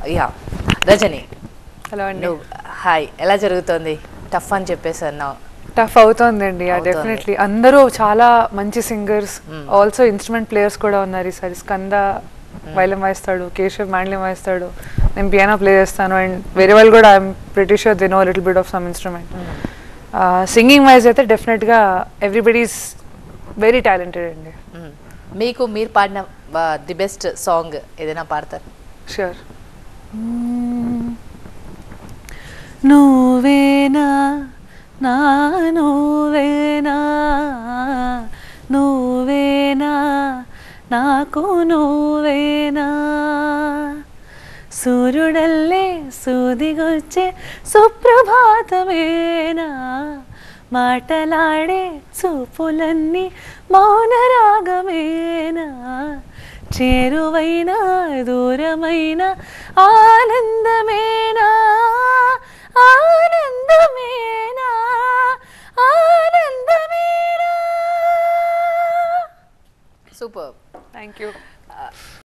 Yeah Rajani hello అండి నువ్వు hi ఎలా జరుగుతోంది టఫ్ అని చెప్పేసి అన్నావు టఫ్ అవుతోందండి అవుతోంది. డెఫినెట్లీ అందరూ చాలా మంచి సింగర్స్ ఆల్సో ఇన్స్ట్రుమెంట్ ప్లేయర్స్ కూడా ఉన్నారు ఈసారి స్కంద వైలం వాయిస్తాడు కేశవ్ మ్యాండ్లిం వాయిస్తాడు నేను పియానో ప్లే చేస్తాను అండ్ వేరే వాళ్ళు కూడా I'm pretty sure they know little bit of some instrument singing wise అయితే డెఫినెట్గా ఎవ్రీబడీస్ వెరీ టాలెంటెడ్ అండి మ్మ్. మీకు మీరు పాడిన ది బెస్ట్ సాంగ్ ఏదైనా పాడతారు షూర్ నువ్వేనా నా నువ్వేనా నువ్వేనా నాకు నువ్వేనా సూర్యుడల్లే సూదిగొచ్చే సుప్రభాతమేనా మాటలాడే చూపులన్నీ మౌనరాగమేనా చేరువైన దూరమైన ఆనందమేనా ఆనందమేనా ఆనందమేనా సూపర్ థ్యాంక్ యూ